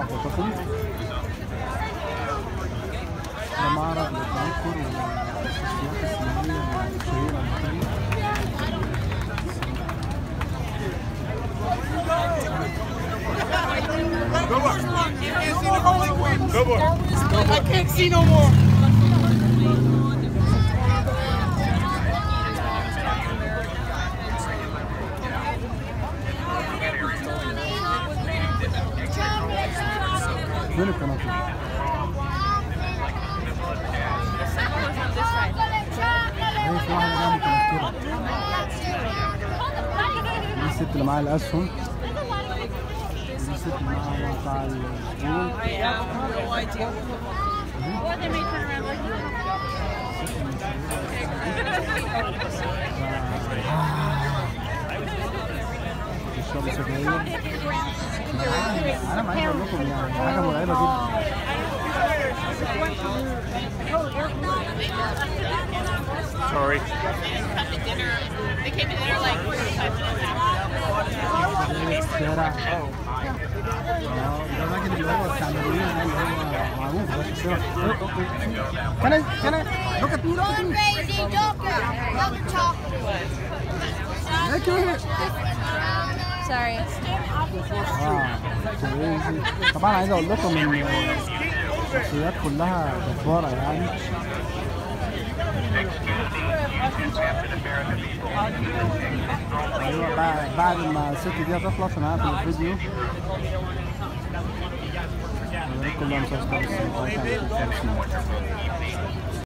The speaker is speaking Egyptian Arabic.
محافظتكم ده معرض للتنكر والشخصيات السينمائية الشهيرة المصرية I can't see no more. فين التنكر؟ هي في واحدة جاية متنكرة دي الست اللي معاها الأسهم دي الست اللي معاها بتاع الفول Or they may turn around like you. بيشربوا سجاير انا معايا اقول لكم يعني حاجه مرعبه جدا Sorry. They came to dinner like 45 minutes سجاير في الشارع اه ده الراجل اللي هو بتاع المدينه ده اللي هو معروف ده في الشارع كان I كان I look at me look at me Crazy Joker. Another chocolate. look at me Sorry. اه crazy. طبعا عايز اقول لكم ان الشخصيات كلها جباره يعني ايوه بعد بعد ما الست دي هتخلص انا هقفل الفيديو اوريكم بقى مسلسل السنة 53